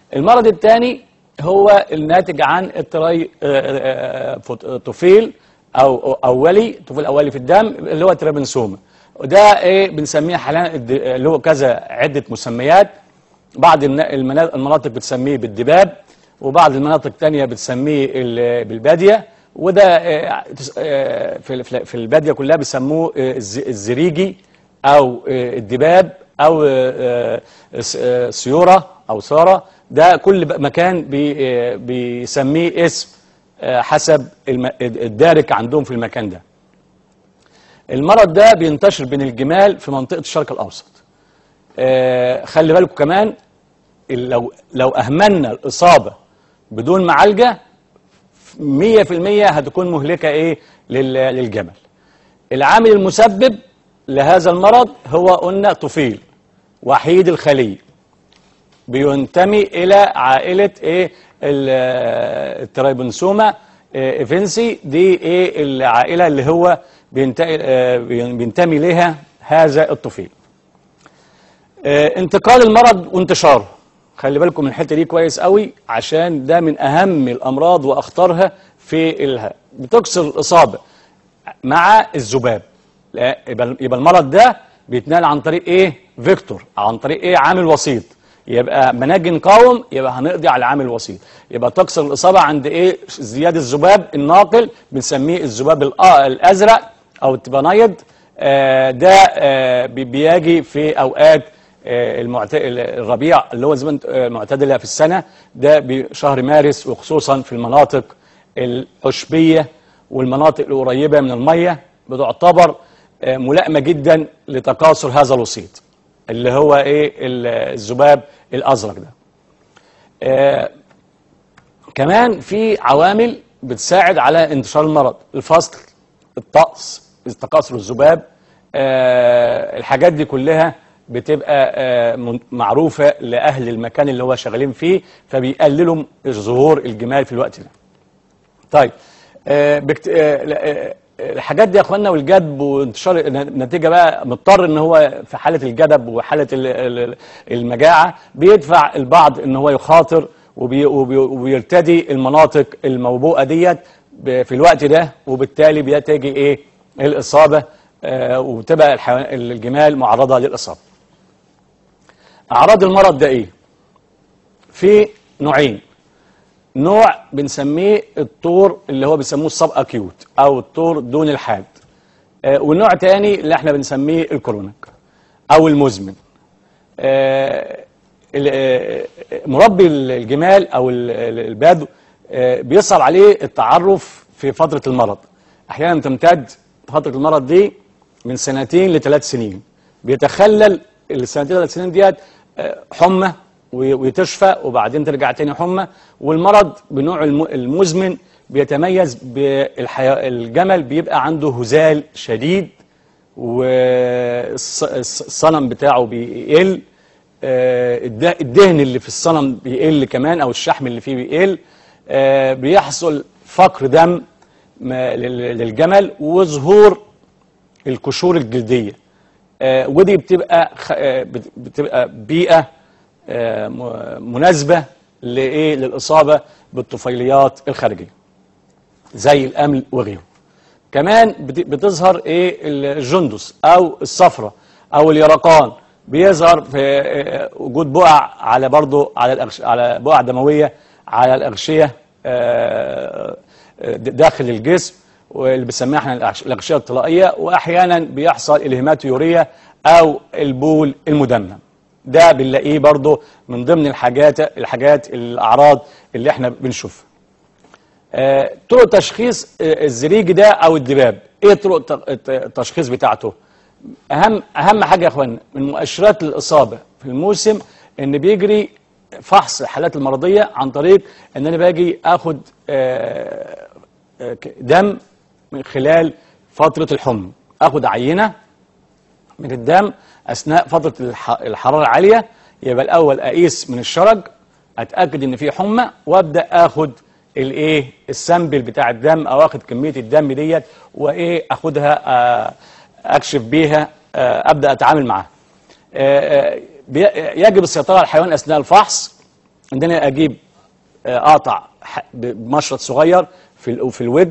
المرض الثاني هو الناتج عن التري طفيل او اولي طفيل اولي في الدم اللي هو الترابنسوما وده ايه بنسميه حاليا اللي هو كذا عده مسميات بعض المناطق بتسميه بالدباب وبعض المناطق الثانيه بتسميه بالباديه وده في الباديه كلها بيسموه الزريجي او الدباب او سيوره او ساره ده كل مكان بي بيسميه اسم حسب الدارك عندهم في المكان ده المرض ده بينتشر بين الجمال في منطقة الشرق الأوسط خلي بالكم كمان لو لو أهملنا الإصابة بدون معالجة 100% هتكون مهلكة إيه للجمل العامل المسبب لهذا المرض هو قلنا طفيل وحيد الخلية بينتمي إلى عائلة إيه الترايبنسوما إيفنسي دي إيه العائلة اللي هو بينتمي لها هذا الطفيل انتقال المرض وانتشاره خلي بالكم من الحته دي كويس قوي عشان ده من اهم الامراض واخطرها في الها بتكسر الاصابه مع الذباب يبقى المرض ده بيتنقل عن طريق ايه فيكتور عن طريق ايه عامل وسيط يبقى مناجي نقاوم يبقى هنقضي على عامل وسيط يبقى تكسر الاصابه عند ايه زياد الذباب الناقل بنسميه الذباب الازرق او التبانيد آه ده آه بيجي في اوقات آه المعت... الربيع اللي هو زمن معتدله في السنه ده بشهر مارس وخصوصا في المناطق العشبيه والمناطق القريبه من الميه بتعتبر ملائمه جدا لتكاثر هذا الوسيط اللي هو ايه الذباب الازرق ده كمان في عوامل بتساعد على انتشار المرض الفصل الطقس تكاثر الذباب آه الحاجات دي كلها بتبقى آه معروفة لأهل المكان اللي هو شغالين فيه فبيقللوا ظهور الجمال في الوقت ده طيب آه بكت... آه الحاجات دي يا اخوانا والجدب وانتشار النتيجه بقى مضطر ان هو في حاله الجدب وحاله المجاعه بيدفع البعض ان هو يخاطر وبي وبيرتدي المناطق الموبوءه ديت في الوقت ده وبالتالي بتجي ايه الاصابه آه وبتبقى الحيوان الجمال معرضه للاصابه. اعراض المرض ده ايه؟ في نوعين نوع بنسميه الطور اللي هو بيسموه السب اكيوت او الطور دون الحاد آه ونوع تاني اللي احنا بنسميه الكرونيك او المزمن آه مربي الجمال او البدو بيصعب عليه التعرف في فترة المرض احيانا تمتد فترة المرض دي من سنتين لثلاث سنين بيتخلل السنتين ثلاث سنين ديت حمى وتشفى وبعدين ترجع تاني حمى والمرض بنوع المزمن بيتميز بالجمل بيبقى عنده هزال شديد والصنم بتاعه بيقل الدهن اللي في الصنم بيقل كمان او الشحم اللي فيه بيقل بيحصل فقر دم للجمل وظهور القشور الجلديه ودي بتبقى بتبقى بيئه مناسبه لايه للاصابه بالطفيليات الخارجيه زي الامل وغيره كمان بتظهر ايه الجندس او الصفرة او اليرقان بيظهر في وجود بقع على برضه على الأغش... على بقع دمويه على الاغشيه داخل الجسم واللي بنسميها احنا الاغشيه الطلائيه واحيانا بيحصل الهيماتيوريا او البول المدمم ده بنلاقيه برضه من ضمن الحاجات الحاجات الاعراض اللي احنا بنشوفها آه، طرق تشخيص آه، الزريج ده او الدباب ايه طرق التشخيص بتاعته اهم اهم حاجه يا اخوانا من مؤشرات الاصابه في الموسم ان بيجري فحص الحالات المرضيه عن طريق ان انا باجي اخد آه، دم من خلال فتره الحمى اخد عينه من الدم اثناء فتره الح- الحراره العاليه يبقى الاول اقيس من الشرج اتاكد ان في حمى وابدا اخد الايه السامبل بتاع الدم او اخد كميه الدم ديت وايه اخدها آه، اكشف بيها آه، ابدا اتعامل معاها آه، آه، بي- يجب السيطره على الحيوان اثناء الفحص ان انا اجيب آه، اقطع ح- بمشرط صغير في ال- في الودن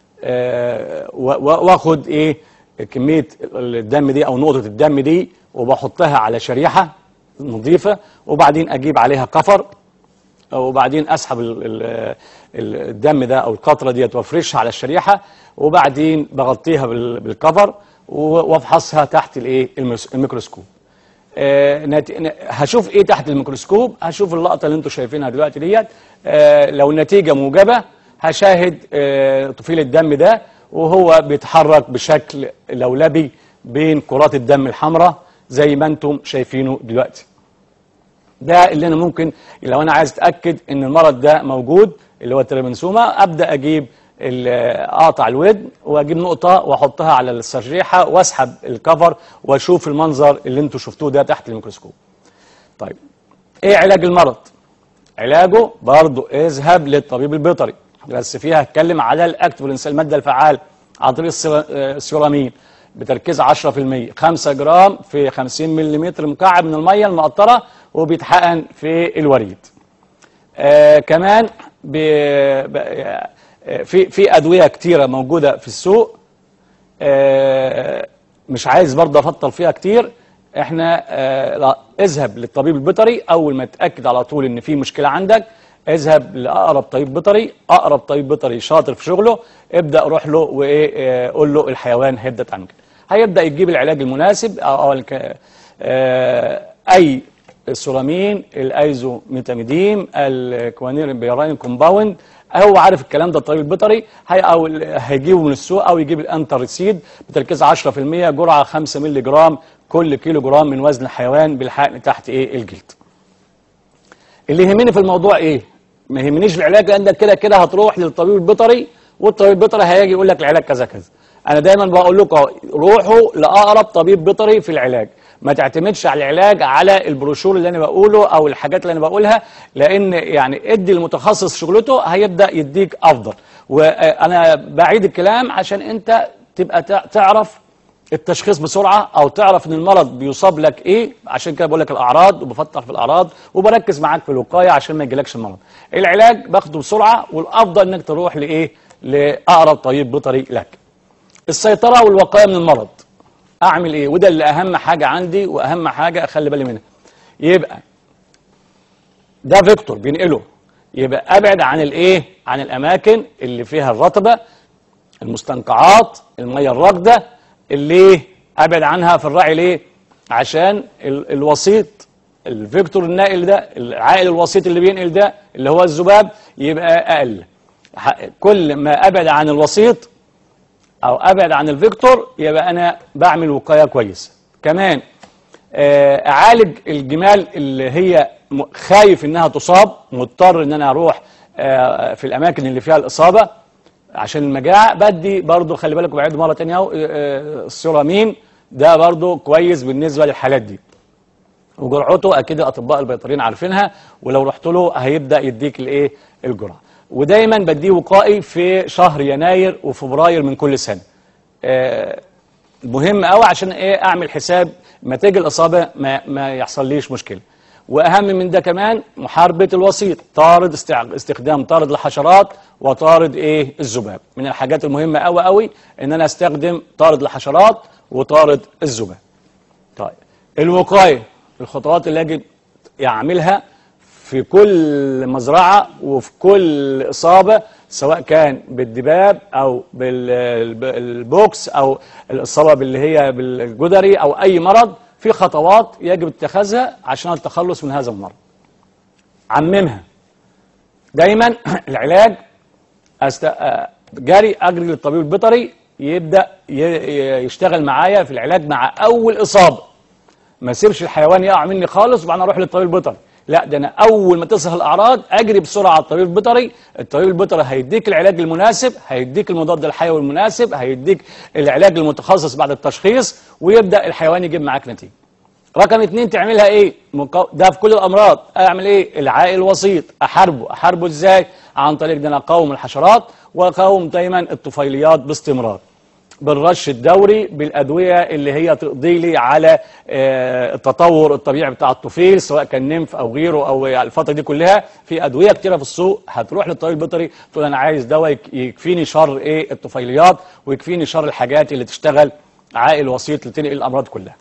آه، و- و- واخد ايه كميه الدم دي او نقطه الدم دي وبحطها على شريحه نظيفه وبعدين اجيب عليها كفر وبعدين اسحب ال- ال- ال- الدم ده او القطره ديت وافرشها على الشريحه وبعدين بغطيها بال- بالكفر و- وافحصها تحت الايه المس- الميكروسكوب آه، نت- ن- هشوف ايه تحت الميكروسكوب هشوف اللقطه اللي انتم شايفينها دلوقتي ديت آه، لو النتيجه موجبه هشاهد آه، طفيل الدم ده وهو بيتحرك بشكل لولبي بين كرات الدم الحمراء زي ما انتم شايفينه دلوقتي ده اللي انا ممكن لو انا عايز اتاكد ان المرض ده موجود اللي هو التريبنسوما ابدا اجيب ال- اقطع الودن واجيب نقطه واحطها على السريحه واسحب الكفر واشوف المنظر اللي انتم شفتوه ده تحت الميكروسكوب. طيب ايه علاج المرض؟ علاجه برضه اذهب للطبيب البيطري بس فيها هتكلم على الاكتف الماده الفعال عن طريق السيرا- آه، السيرامين بتركيز 10% 5 جرام في 50 ملم مكعب من الميه المقطره وبيتحقن في الوريد. آه كمان ب... ب... آه، في في ادويه كتيره موجوده في السوق آه مش عايز برضه افضل فيها كتير احنا آه لا اذهب للطبيب البيطري اول ما تاكد على طول ان في مشكله عندك اذهب لاقرب طبيب بيطري اقرب طبيب بيطري شاطر في شغله ابدا روح له وقول له الحيوان هيبدا تعمل كده هيبدا يجيب العلاج المناسب او, أو الك... آه اي السولامين الايزو ميتاميديم الكوانير بيراين كومباوند هو عارف الكلام ده الطبيب البيطري هي او هيجيبه من السوق او يجيب الانترسيد بتركيز 10% جرعه 5 مللي جرام كل كيلو جرام من وزن الحيوان بالحقن تحت ايه الجلد اللي يهمني في الموضوع ايه ما يهمنيش العلاج لان ده كده كده هتروح للطبيب البيطري والطبيب البيطري هيجي يقول لك العلاج كذا كذا انا دايما بقول لكم أهو، روحوا لاقرب طبيب بيطري في العلاج ما تعتمدش على العلاج على البروشور اللي انا بقوله او الحاجات اللي انا بقولها لان يعني ادي المتخصص شغلته هيبدا يديك افضل وانا بعيد الكلام عشان انت تبقى تع- تعرف التشخيص بسرعه او تعرف ان المرض بيصاب لك ايه عشان كده بقول لك الاعراض وبفتح في الاعراض وبركز معاك في الوقايه عشان ما يجيلكش المرض العلاج باخده بسرعه والافضل انك تروح لايه لاقرب طبيب بيطري لك السيطره والوقايه من المرض اعمل ايه وده اللي اهم حاجه عندي واهم حاجه اخلي بالي منها يبقى ده فيكتور بينقله يبقى ابعد عن الايه عن الاماكن اللي فيها الرطبه المستنقعات الميه الراكده اللي ابعد عنها في الرعي ليه عشان ال الوسيط الفيكتور الناقل ده العائل الوسيط اللي بينقل ده اللي هو الذباب يبقى اقل ح- كل ما ابعد عن الوسيط او ابعد عن الفيكتور يبقى انا بعمل وقايه كويسه كمان آه، اعالج الجمال اللي هي م- خايف انها تصاب مضطر ان انا اروح آه، في الاماكن اللي فيها الاصابه عشان المجاعه بدي برضو خلي بالك بعيد مره ثانيه اهو آه، السيرامين ده برضو كويس بالنسبه للحالات دي وجرعته اكيد الاطباء البيطريين عارفينها ولو رحت له هيبدا يديك الايه الجرعه ودايما بديه وقائي في شهر يناير وفبراير من كل سنه آه، مهم قوي عشان ايه اعمل حساب ما تيجي الاصابه ما, ما يحصليش مشكله واهم من ده كمان محاربه الوسيط طارد استع- استخدام طارد الحشرات وطارد ايه الذباب من الحاجات المهمه قوي قوي ان انا استخدم طارد الحشرات وطارد الذباب طيب الوقايه الخطوات اللي يجب يعملها في كل مزرعه وفي كل اصابه سواء كان بالدباب او بالبوكس او الاصابه اللي هي بالجدري او اي مرض في خطوات يجب اتخاذها عشان التخلص من هذا المرض عممها دايما العلاج أست... آه، جاري اجري للطبيب البيطري يبدا ي... ي- يشتغل معايا في العلاج مع اول اصابه ما اسيبش الحيوان يقع مني خالص وبعدين اروح للطبيب البيطري لا ده انا اول ما تظهر الاعراض اجري بسرعه على الطبيب البيطري الطبيب البيطري هيديك العلاج المناسب هيديك المضاد الحيوي المناسب هيديك العلاج المتخصص بعد التشخيص ويبدا الحيوان يجيب معاك نتيجه رقم اتنين تعملها ايه مقا... ده في كل الامراض اعمل ايه العائل الوسيط احاربه احاربه ازاي عن طريق ان انا اقاوم الحشرات واقاوم دايما الطفيليات باستمرار بالرش الدوري بالادويه اللي هي تقضي لي على آه، التطور الطبيعي بتاع الطفيل سواء كان نمف او غيره او الفتره دي كلها في ادويه كتيره في السوق هتروح للطبيب البيطري تقول انا عايز دواء يك- يكفيني شر ايه الطفيليات ويكفيني شر الحاجات اللي تشتغل عائل وسيط لتنقل الامراض كلها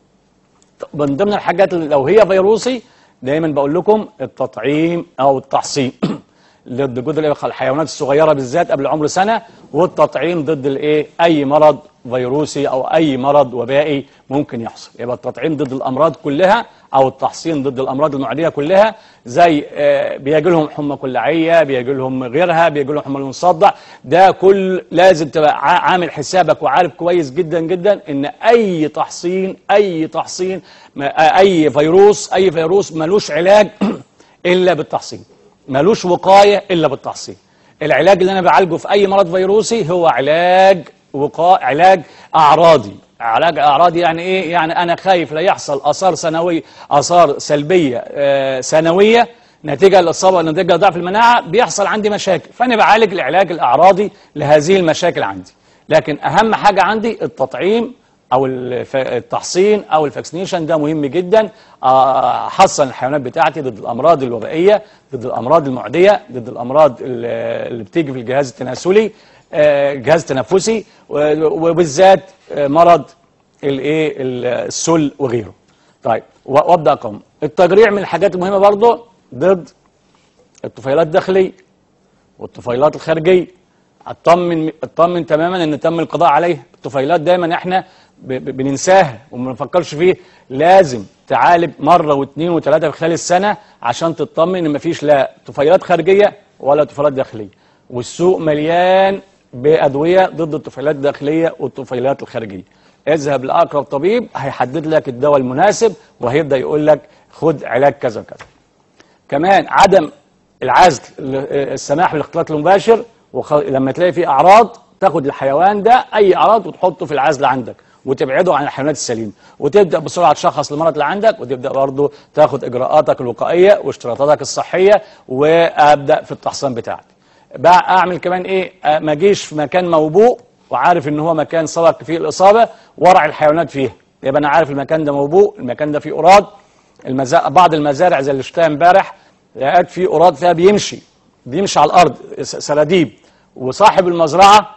من ضمن الحاجات اللي لو هي فيروسي دايما بقول لكم التطعيم او التحصين ضد جدر الحيوانات الصغيره بالذات قبل عمر سنه والتطعيم ضد الايه اي مرض فيروسي او اي مرض وبائي ممكن يحصل يبقى التطعيم ضد الامراض كلها او التحصين ضد الامراض المعديه كلها زي آه، بيجي لهم حمى كلاعيه بيجي لهم غيرها بيجي لهم حمى المصدع ده كل لازم تبقى عا- عامل حسابك وعارف كويس جدا جدا ان اي تحصين اي تحصين ما- اي فيروس اي فيروس ملوش علاج الا بالتحصين ملوش وقايه الا بالتحصين العلاج اللي انا بعالجه في اي مرض فيروسي هو علاج وقاء علاج اعراضي علاج اعراضي يعني ايه يعني انا خايف لا يحصل اثار سنويه اثار سلبيه آه، سنويه نتيجه للاصابه نتيجه لضعف المناعه بيحصل عندي مشاكل فانا بعالج العلاج الاعراضي لهذه المشاكل عندي لكن اهم حاجه عندي التطعيم او الف- التحصين او الفاكسينيشن ده مهم جدا آه، احصن الحيوانات بتاعتي ضد الامراض الوبائيه ضد الامراض المعديه ضد الامراض ال- اللي بتيجي في الجهاز التناسلي آه، الجهاز التنفسي و- وبالذات آه، مرض الايه ال- السل وغيره طيب و- وابدا اقوم التجريع من الحاجات المهمه برضه ضد الطفيلات الداخليه والطفيلات الخارجيه اطمن اطمن تماما ان تم القضاء عليها الطفيلات دايما احنا ب- ب- بننساها وما بنفكرش فيه لازم تعالج مره واثنين وثلاثه في خلال السنه عشان تطمن ان مفيش لا طفيلات خارجيه ولا طفيلات داخليه والسوق مليان بادويه ضد الطفيلات الداخليه والطفيلات الخارجيه اذهب لاقرب طبيب هيحدد لك الدواء المناسب وهيبدا يقول لك خد علاج كذا وكذا كمان عدم العزل ال- السماح بالاختلاط المباشر وخ... لما تلاقي فيه اعراض تاخد الحيوان ده اي اعراض وتحطه في العزل عندك وتبعده عن الحيوانات السليمه وتبدا بسرعه تشخص المرض اللي عندك وتبدا برضه تاخد اجراءاتك الوقائيه واشتراطاتك الصحيه وابدا في التحصين بتاعتي بقى اعمل كمان ايه آه، ما اجيش في مكان موبوء وعارف ان هو مكان سبق فيه الاصابه ورع الحيوانات فيه يبقى انا عارف المكان ده موبوء المكان ده فيه اوراد المزا... بعض المزارع زي اللي شفتها امبارح لقيت في اوراد فيها بيمشي بيمشي على الارض س- سراديب وصاحب المزرعه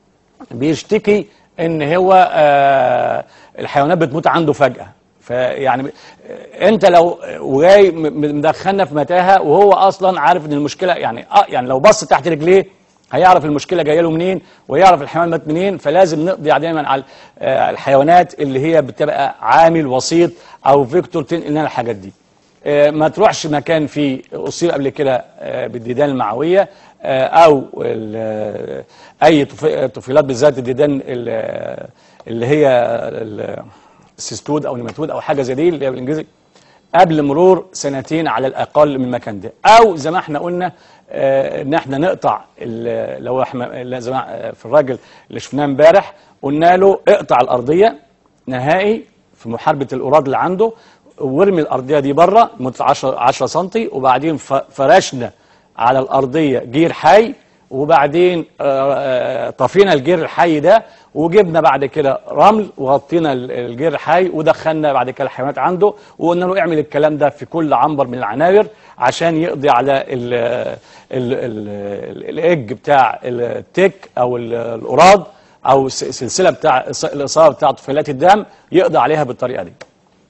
بيشتكي ان هو آه الحيوانات بتموت عنده فجاه فيعني آه، انت لو وجاي م- م- مدخلنا في متاهه وهو اصلا عارف ان المشكله يعني اه يعني لو بص تحت رجليه هيعرف المشكله جايه له منين ويعرف الحيوان مات منين فلازم نقضي دايما على آه، الحيوانات اللي هي بتبقى عامل وسيط او فيكتور تنقل لنا الحاجات دي آه، ما تروحش مكان فيه اصيب قبل كده آه، بالديدان المعويه آه، او ال- آه، اي طف- طفيلات بالذات الديدان ال- اللي هي ال- السيستود او النيماتود او حاجه زي دي اللي هي بالانجليزي قبل مرور سنتين على الاقل من المكان ده او زي ما احنا قلنا آه، ان احنا نقطع ال- لو احنا لا، زي ما آه، في الراجل اللي شفناه امبارح قلنا له اقطع الارضيه نهائي في محاربه الاوراد اللي عنده وارمي الارضيه دي بره لمده 10 10 سم وبعدين ف- فرشنا على الارضيه جير حي وبعدين آه، آه، طفينا الجير الحي ده وجبنا بعد كده رمل وغطينا ال- الجير الحي ودخلنا بعد كده الحيوانات عنده وقلنا له اعمل الكلام ده في كل عنبر من العنابر عشان يقضي على ال ال ال الاج بتاع التك او ال- القراد او الس- السلسله بتاع الاصابه بتاع طفيلات الدم يقضي عليها بالطريقه دي.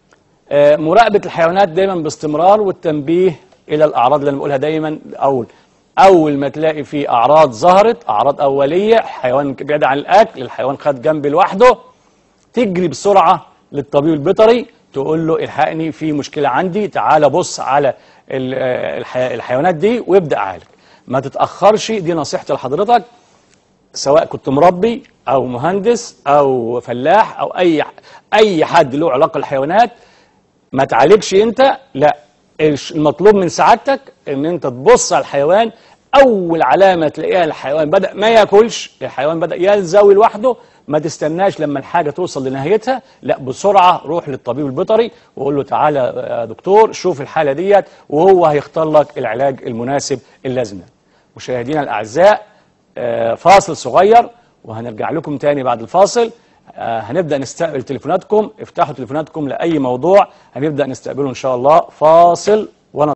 آه، مراقبة الحيوانات دايما باستمرار والتنبيه إلى الأعراض اللي أنا بقولها دايما أول أول ما تلاقي في أعراض ظهرت أعراض أولية حيوان بعيد عن الأكل الحيوان خد جنب لوحده تجري بسرعة للطبيب البيطري تقول له الحقني في مشكلة عندي تعال بص على ال- آه، الحي- الحيوانات دي وابدأ عالج ما تتأخرش دي نصيحتي لحضرتك سواء كنت مربي او مهندس او فلاح او اي اي حد له علاقه بالحيوانات ما تعالجش انت لا الش- المطلوب من سعادتك ان انت تبص على الحيوان اول علامه تلاقيها الحيوان بدا ما ياكلش الحيوان بدا يلزوي لوحده ما تستناش لما الحاجه توصل لنهايتها لا بسرعه روح للطبيب البيطري وقول له تعالى يا دكتور شوف الحاله ديت وهو هيختار لك العلاج المناسب اللازم لك. مشاهدينا الاعزاء آه، فاصل صغير وهنرجع لكم تاني بعد الفاصل آه، هنبدأ نستقبل تليفوناتكم افتحوا تليفوناتكم لأي موضوع هنبدأ نستقبله إن شاء الله فاصل